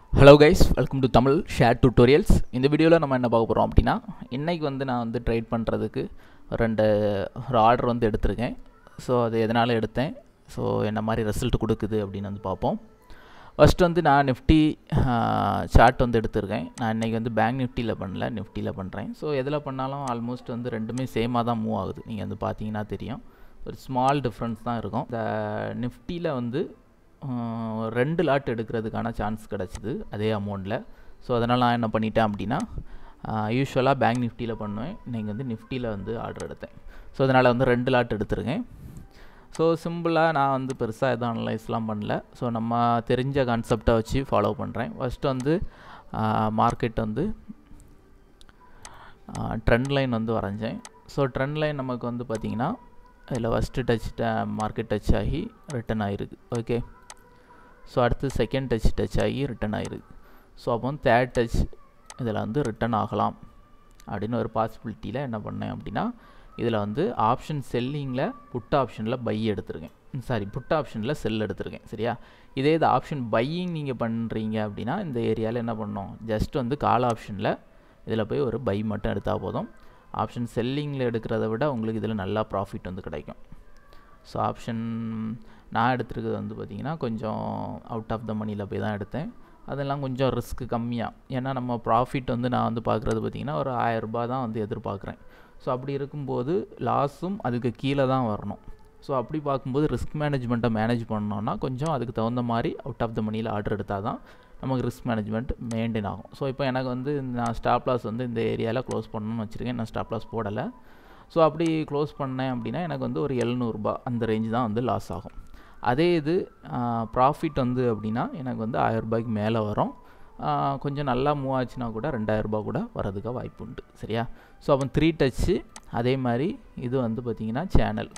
hello guys welcome to Tamil share tutorials இந்த வீடியோவில் நம்ம என்ன பார்க்க போகிறோம் அப்படின்னா இன்றைக்கி வந்து நான் வந்து ட்ரேட் பண்ணுறதுக்கு ரெண்டு ஒரு ஆர்டர் வந்து எடுத்திருக்கேன் ஸோ அது எதனால் எடுத்தேன் ஸோ என்ன மாதிரி ரிசல்ட் கொடுக்குது அப்படின்னு வந்து பார்ப்போம் ஃபஸ்ட்டு வந்து நான் நிஃப்டி சார்ட் வந்து எடுத்திருக்கேன் நான் இன்றைக்கி வந்து பேங்க் நிஃப்டியில் பண்ணல நிஃப்டியில் பண்ணுறேன் ஸோ எதில் பண்ணாலும் ஆல்மோஸ்ட் வந்து ரெண்டுமே சேமாக தான் மூவ் ஆகுது நீங்கள் வந்து பார்த்தீங்கன்னா தெரியும் ஒரு ஸ்மால் டிஃப்ரென்ஸ் தான் இருக்கும் இந்த நிஃப்டியில் வந்து ரெண்டு லாட் எடுக்கிறதுக்கான சான்ஸ் கிடச்சிது அதே அமௌண்ட்டில் ஸோ அதனால் நான் என்ன பண்ணிட்டேன் அப்படின்னா யூஸ்வலாக பேங்க் நிஃப்டியில் பண்ணுவேன் இன்றைக்கி வந்து நிஃப்டியில் வந்து ஆர்டர் எடுத்தேன் ஸோ அதனால் வந்து ரெண்டு லாட் எடுத்திருக்கேன் ஸோ சிம்பிளாக நான் வந்து பெருசாக எதுவும் அனலைஸ்லாம் பண்ணல ஸோ நம்ம தெரிஞ்ச கான்செப்டை வச்சு ஃபாலோ பண்ணுறேன் ஃபஸ்ட்டு வந்து மார்க்கெட் வந்து ட்ரெண்ட் லைன் வந்து வரைஞ்சேன் ஸோ ட்ரெண்ட் லைன் நமக்கு வந்து பார்த்திங்கன்னா இதில் ஃபஸ்ட்டு டச் மார்க்கெட் டச் ஆகி ரிட்டன் ஆகிருக்கு ஓகே ஸோ அடுத்து செகண்ட் டச் டச் ஆகி ரிட்டன் ஆகிருக்கு ஸோ அப்போ வந்து தேர்ட் டச் இதில் வந்து ரிட்டன் ஆகலாம் அப்படின்னு ஒரு பாசிபிலிட்டியில் என்ன பண்ணேன் அப்படின்னா இதில் வந்து ஆப்ஷன் செல்லிங்கில் புட் ஆப்ஷனில் பை எடுத்திருக்கேன் சாரி புட் ஆப்ஷனில் செல் எடுத்திருக்கேன் சரியா இதே இது ஆப்ஷன் பையிங் நீங்கள் பண்ணுறீங்க அப்படின்னா இந்த ஏரியாவில் என்ன பண்ணோம் ஜஸ்ட் வந்து கால் ஆப்ஷனில் இதில் போய் ஒரு பை மட்டும் எடுத்தால் போதும் ஆப்ஷன் செல்லிங்கில் எடுக்கிறத விட உங்களுக்கு இதில் நல்லா ப்ராஃபிட் வந்து கிடைக்கும் ஸோ ஆப்ஷன் நான் எடுத்துருக்கிறது வந்து பார்த்திங்கன்னா கொஞ்சம் அவுட் ஆஃப் த மணியில் போய் தான் எடுத்தேன் அதெல்லாம் கொஞ்சம் ரிஸ்க் கம்மியாக ஏன்னா நம்ம ப்ராஃபிட் வந்து நான் வந்து பார்க்குறது பார்த்திங்கன்னா ஒரு ஆயரரூபா தான் வந்து எதிர்பார்க்குறேன் ஸோ அப்படி இருக்கும்போது லாஸும் அதுக்கு கீழே தான் வரணும் ஸோ அப்படி பார்க்கும்போது ரிஸ்க் மேனேஜ்மெண்ட்டை மேனேஜ் பண்ணோன்னா கொஞ்சம் அதுக்கு தகுந்த மாதிரி அவுட் ஆஃப் த மணியில் ஆர்டர் எடுத்தால் தான் நமக்கு ரிஸ்க் மேனேஜ்மெண்ட் மெயின்டைன் ஆகும் ஸோ இப்போ எனக்கு வந்து நான் ஸ்டாப் லாஸ் வந்து இந்த ஏரியாவில் க்ளோஸ் பண்ணணும்னு வச்சுருக்கேன் நான் ஸ்டாப் லாஸ் போடலை ஸோ அப்படி க்ளோஸ் பண்ணேன் அப்படின்னா எனக்கு வந்து ஒரு எழுநூறுபா அந்த ரேஞ்ச் தான் வந்து லாஸ் ஆகும் அதே இது ப்ராஃபிட் வந்து அப்படின்னா எனக்கு வந்து ஆயரரூபாய்க்கு மேலே வரும் கொஞ்சம் நல்லா மூவ் ஆச்சுன்னா கூட ரெண்டாயிரரூபா கூட வரதுக்கு வாய்ப்பு உண்டு சரியா ஸோ அப்போ த்ரீ டச்சு அதே மாதிரி இது வந்து பார்த்திங்கன்னா சேனல்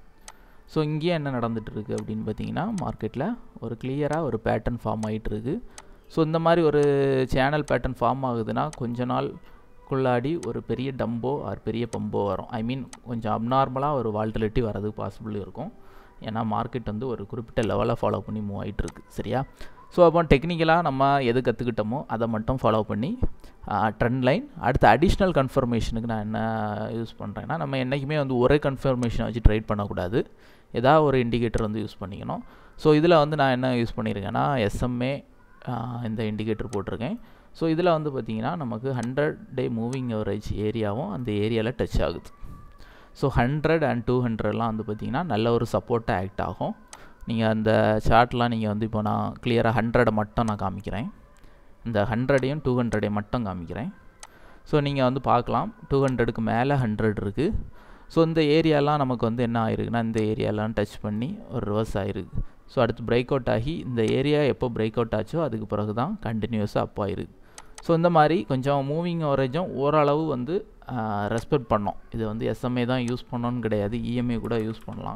ஸோ இங்கேயே என்ன நடந்துகிட்ருக்கு அப்படின்னு பார்த்தீங்கன்னா மார்க்கெட்டில் ஒரு கிளியராக ஒரு பேட்டர்ன் ஃபார்ம் ஆகிட்டுருக்கு ஸோ இந்த மாதிரி ஒரு சேனல் பேட்டர்ன் ஃபார்ம் ஆகுதுன்னா கொஞ்ச நாள்குள்ளாடி ஒரு பெரிய டம்போ ஆர் பெரிய பம்போ வரும் ஐ மீன் கொஞ்சம் அப்நார்மலாக ஒரு வால்டிலிட்டி வரதுக்கு பாசிபிள் இருக்கும் ஏன்னா மார்க்கெட் வந்து ஒரு குறிப்பிட்ட லெவலை ஃபாலோ பண்ணி மூவ் ஆகிட்டுருக்கு சரியா ஸோ அப்போ டெக்னிக்கலாக நம்ம எது கற்றுக்கிட்டோமோ அதை மட்டும் ஃபாலோ பண்ணி ட்ரெண்ட் லைன் அடுத்து அடிஷ்னல் கன்ஃபர்மேஷனுக்கு நான் என்ன யூஸ் பண்ணுறேன்னா நம்ம என்றைக்குமே வந்து ஒரே கன்ஃபர்மேஷனை வச்சு ட்ரேட் பண்ணக்கூடாது ஏதாவது ஒரு இண்டிகேட்டர் வந்து யூஸ் பண்ணிக்கணும் ஸோ இதில் வந்து நான் என்ன யூஸ் பண்ணியிருக்கேன்னா எஸ்எம்ஏ இந்த இண்டிகேட்டர் போட்டிருக்கேன் ஸோ இதில் வந்து பார்த்திங்கன்னா நமக்கு ஹண்ட்ரட் டே மூவிங் அவரேஜ் ஏரியாவும் அந்த ஏரியாவில் டச் ஆகுது ஸோ ஹண்ட்ரட் அண்ட் டூ ஹண்ட்ரட்லாம் வந்து பார்த்திங்கன்னா நல்ல ஒரு சப்போர்ட்டாக ஆக்ட் ஆகும் நீங்கள் அந்த சார்ட்லாம் நீங்கள் வந்து இப்போ நான் கிளியராக ஹண்ட்ரடை மட்டும் நான் காமிக்கிறேன் இந்த ஹண்ட்ரடையும் டூ ஹண்ட்ரடையும் மட்டும் காமிக்கிறேன் ஸோ நீங்கள் வந்து பார்க்கலாம் டூ ஹண்ட்ரடுக்கு மேலே ஹண்ட்ரட் இருக்குது ஸோ இந்த ஏரியாலாம் நமக்கு வந்து என்ன ஆயிருக்குன்னா இந்த ஏரியாலாம் டச் பண்ணி ஒரு ரிவர்ஸ் ஆகிருக்கு ஸோ அடுத்து பிரேக் அவுட் ஆகி இந்த ஏரியா எப்போ பிரேக் அவுட் ஆச்சோ அதுக்கு பிறகு தான் கண்டினியூஸாக அப் ஆயிருக்கு ஸோ இந்த மாதிரி கொஞ்சம் மூவிங் அவரேஜும் ஓரளவு வந்து ரெஸ்பெக்ட் பண்ணோம் இது வந்து எஸ்எம்ஏ தான் யூஸ் பண்ணோன்னு கிடையாது இஎம்ஐ கூட யூஸ் பண்ணலாம்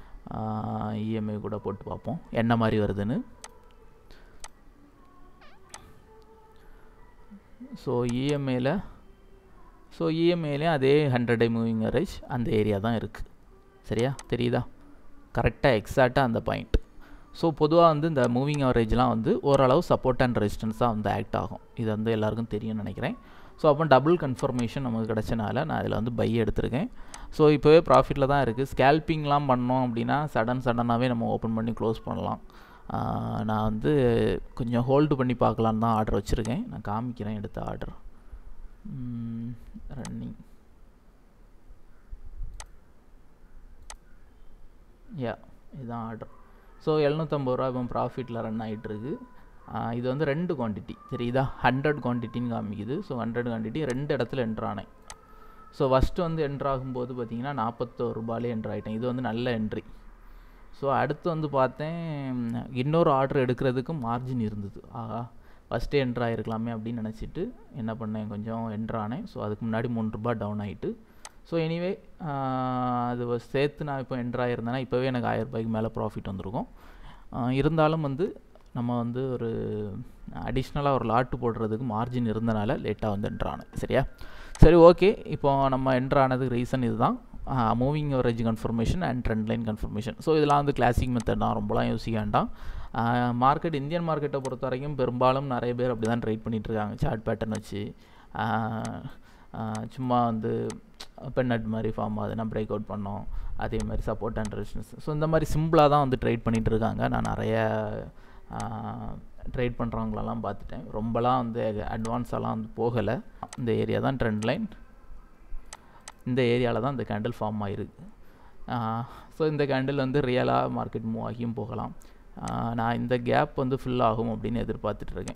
இஎம்ஐ கூட போட்டு பார்ப்போம் என்ன மாதிரி வருதுன்னு ஸோ இஎம்ஐயில் ஸோ இஎம்ஐலேயும் அதே ஹண்ட்ரட் டே மூவிங் அவரேஜ் அந்த ஏரியா தான் இருக்குது சரியா தெரியுதா கரெக்டாக எக்ஸாக்டாக அந்த பாயிண்ட் ஸோ பொதுவாக வந்து இந்த மூவிங் அவரேஜ்லாம் வந்து ஓரளவு சப்போர்ட் அண்ட் ரெசிஸ்டன்ஸாக வந்து ஆக்ட் ஆகும் இது வந்து எல்லாருக்கும் தெரியும்னு நினைக்கிறேன் ஸோ அப்போ டபுள் கன்ஃபர்மேஷன் நமக்கு கிடச்சனால நான் இதில் வந்து பை எடுத்திருக்கேன் ஸோ இப்போவே ப்ராஃபிட்டில் தான் இருக்குது ஸ்கேல்பிங்லாம் பண்ணோம் அப்படின்னா சடன் சடனாகவே நம்ம ஓப்பன் பண்ணி க்ளோஸ் பண்ணலாம் நான் வந்து கொஞ்சம் ஹோல்டு பண்ணி பார்க்கலான்னு தான் ஆர்டர் வச்சுருக்கேன் நான் காமிக்கிறேன் எடுத்த ஆர்டர் ரன்னிங் யா இதுதான் ஆர்டர் ஸோ எழுநூற்றம்பது ரூபா இப்போ ப்ராஃபிட்டில் ரன் ஆகிட்டுருக்கு இது வந்து ரெண்டு குவான்டிட்டி தெரியுதா ஹண்ட்ரட் குவான்டிட்டின்னு காமிக்குது ஸோ ஹண்ட்ரட் குவான்டிட்டி ரெண்டு இடத்துல என்ட்ரானேன் ஸோ ஃபஸ்ட்டு வந்து என்ட்ரு ஆகும்போது பார்த்திங்கன்னா நாற்பத்தோரு ரூபாலே என்ட்ரு ஆகிட்டேன் இது வந்து நல்ல என்ட்ரி ஸோ அடுத்து வந்து பார்த்தேன் இன்னொரு ஆர்டர் எடுக்கிறதுக்கு மார்ஜின் இருந்தது ஆஹா ஃபஸ்ட்டே என்ட்ரு ஆகிருக்கலாமே அப்படின்னு நினச்சிட்டு என்ன பண்ணேன் கொஞ்சம் என்ட்ரானேன் ஸோ அதுக்கு முன்னாடி மூணு ரூபா டவுன் ஆகிட்டு ஸோ எனிவே அது சேர்த்து நான் இப்போ என்ட்ரு ஆகிருந்தேன்னா இப்போவே எனக்கு ஆயிரரூபாய்க்கு மேலே ப்ராஃபிட் வந்திருக்கும் இருந்தாலும் வந்து நம்ம வந்து ஒரு அடிஷ்னலாக ஒரு லாட்டு போடுறதுக்கு மார்ஜின் இருந்தனால லேட்டாக வந்து என்ட்ரானேன் சரியா சரி ஓகே இப்போ நம்ம என்ட்ரானதுக்கு ரீசன் இதுதான் moving average confirmation and trend line confirmation so இதெல்லாம் வந்து கிளாசிக் மெத்தட் தான் ரொம்பலாம் யோசிக்க வேண்டாம் மார்க்கெட் இந்தியன் மார்க்கெட்டை பொறுத்த வரைக்கும் பெரும்பாலும் நிறைய பேர் அப்படி தான் ட்ரேட் பண்ணிகிட்ருக்காங்க சார்ட் பேட்டர்ன் வச்சு சும்மா வந்து பென்னட் மாதிரி ஃபார்ம் ஆகுதுன்னா பிரேக் அவுட் பண்ணோம் அதே மாதிரி சப்போர்ட் அண்ட் ரெசிஸ்டன்ஸ் ஸோ இந்த மாதிரி சிம்பிளாக தான் வந்து ட்ரேட் பண்ணிகிட்டு இருக்காங்க நான் நிறைய ட்ரேட் பண்ணுறவங்களெல்லாம் பார்த்துட்டேன் ரொம்பலாம் வந்து அட்வான்ஸாலாம் வந்து போகலை இந்த ஏரியா தான் ட்ரெண்ட் லைன் இந்த ஏரியாவில் தான் இந்த கேண்டில் ஃபார்ம் ஆகிருக்கு ஸோ இந்த கேண்டில் வந்து ரியலாக மார்க்கெட் மூவ் ஆகியும் போகலாம் நான் இந்த கேப் வந்து ஃபில் ஆகும் அப்படின்னு எதிர்பார்த்துட்ருக்கேன்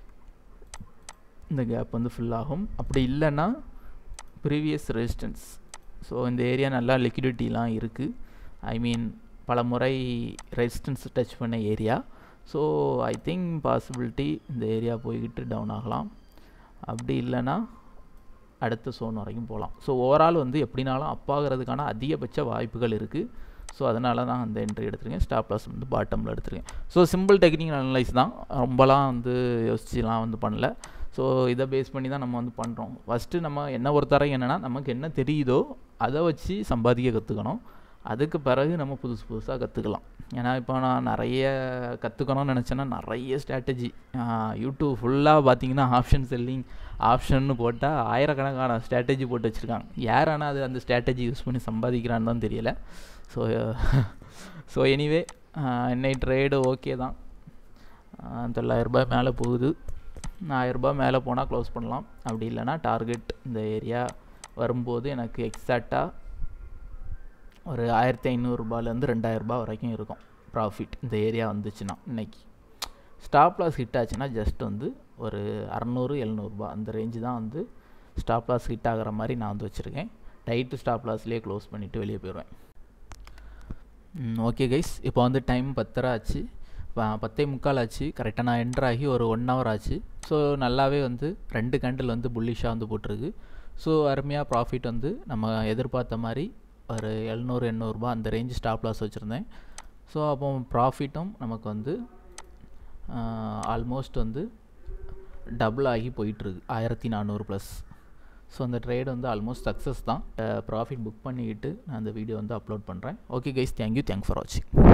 இந்த கேப் வந்து ஃபில் ஆகும் அப்படி இல்லைன்னா ப்ரீவியஸ் ரெசிஸ்டன்ஸ் ஸோ இந்த ஏரியா நல்லா லிக்விடிட்டிலாம் இருக்குது ஐ மீன் பல முறை ரெசிஸ்டன்ஸ் டச் பண்ண area so I think possibility இந்த ஏரியா போய்கிட்டு டவுன் ஆகலாம் அப்படி இல்லைன்னா அடுத்த சோன் வரைக்கும் போகலாம் ஸோ ஓவரால் வந்து எப்படினாலும் அப்பாகிறதுக்கான அதிகபட்ச வாய்ப்புகள் இருக்குது ஸோ அதனால தான் அந்த என்ட்ரி எடுத்துருக்கேன் ஸ்டாப் லாஸ் வந்து பாட்டமில் எடுத்துருக்கேன் ஸோ சிம்பிள் டெக்னிக்கல் அனலைஸ் தான் ரொம்பலாம் வந்து யோசிச்சுலாம் வந்து பண்ணல ஸோ இதை பேஸ் பண்ணி தான் நம்ம வந்து பண்ணுறோம் ஃபஸ்ட்டு நம்ம என்ன பொறுத்தவரை என்னென்னா நமக்கு என்ன தெரியுதோ அதை வச்சு சம்பாதிக்க கற்றுக்கணும் அதுக்கு பிறகு நம்ம புதுசு புதுசாக கற்றுக்கலாம் ஏன்னா இப்போ நான் நிறைய கற்றுக்கணும்னு நினச்சேன்னா நிறைய ஸ்ட்ராட்டஜி யூடியூப் ஃபுல்லாக பார்த்தீங்கன்னா ஆப்ஷன் செல்லிங் ஆப்ஷன்னு போட்டால் ஆயிரக்கணக்கான ஸ்ட்ராட்டஜி போட்டு வச்சுருக்காங்க யார் ஆனால் அது அந்த ஸ்ட்ராட்டஜி யூஸ் பண்ணி சம்பாதிக்கிறான்னு தான் தெரியல ஸோ ஸோ எனிவே இன்னை ட்ரேடு ஓகே தான் தொள்ளாயிரரூபா மேலே போகுது ஆயிரரூபா மேலே போனால் க்ளோஸ் பண்ணலாம் அப்படி இல்லைனா டார்கெட் இந்த ஏரியா வரும்போது எனக்கு எக்ஸாக்டாக ஒரு ஆயிரத்தி ஐநூறுரூபாலேருந்து ரெண்டாயிரரூபா வரைக்கும் இருக்கும் ப்ராஃபிட் இந்த ஏரியா வந்துச்சுன்னா இன்னைக்கு ஸ்டாப் லாஸ் ஹிட் ஆச்சுன்னா ஜஸ்ட் வந்து ஒரு அறநூறு எழுநூறுபா அந்த ரேஞ்சு தான் வந்து ஸ்டாப் லாஸ் ஹிட் ஆகிற மாதிரி நான் வந்து வச்சுருக்கேன் டைட்டு ஸ்டாப் லாஸ்லேயே க்ளோஸ் பண்ணிவிட்டு வெளியே போயிடுவேன் ஓகே கைஸ் இப்போ வந்து டைம் பத்தரை ஆச்சு பத்தே முக்கால் ஆச்சு கரெக்டாக நான் என்ட்ரு ஆகி ஒரு ஒன் ஹவர் ஆச்சு ஸோ நல்லாவே வந்து ரெண்டு கேண்டில் வந்து புல்லிஷாக வந்து போட்டிருக்கு ஸோ அருமையாக ப்ராஃபிட் வந்து நம்ம எதிர்பார்த்த மாதிரி ஒரு எழுநூறு எண்ணூறுபா அந்த ரேஞ்சு ஸ்டாப் லாஸ் வச்சுருந்தேன் ஸோ அப்போ ப்ராஃபிட்டும் நமக்கு வந்து ஆல்மோஸ்ட் வந்து டபுள் ஆகி போயிட்டுருக்கு ஆயிரத்தி நானூறு ப்ளஸ் ஸோ அந்த ட்ரேட் வந்து ஆல்மோஸ்ட் சக்ஸஸ் தான் ப்ராஃபிட் புக் பண்ணிக்கிட்டு நான் அந்த வீடியோ வந்து அப்லோட் பண்ணுறேன் okay guys thank you thanks for வாட்சிங்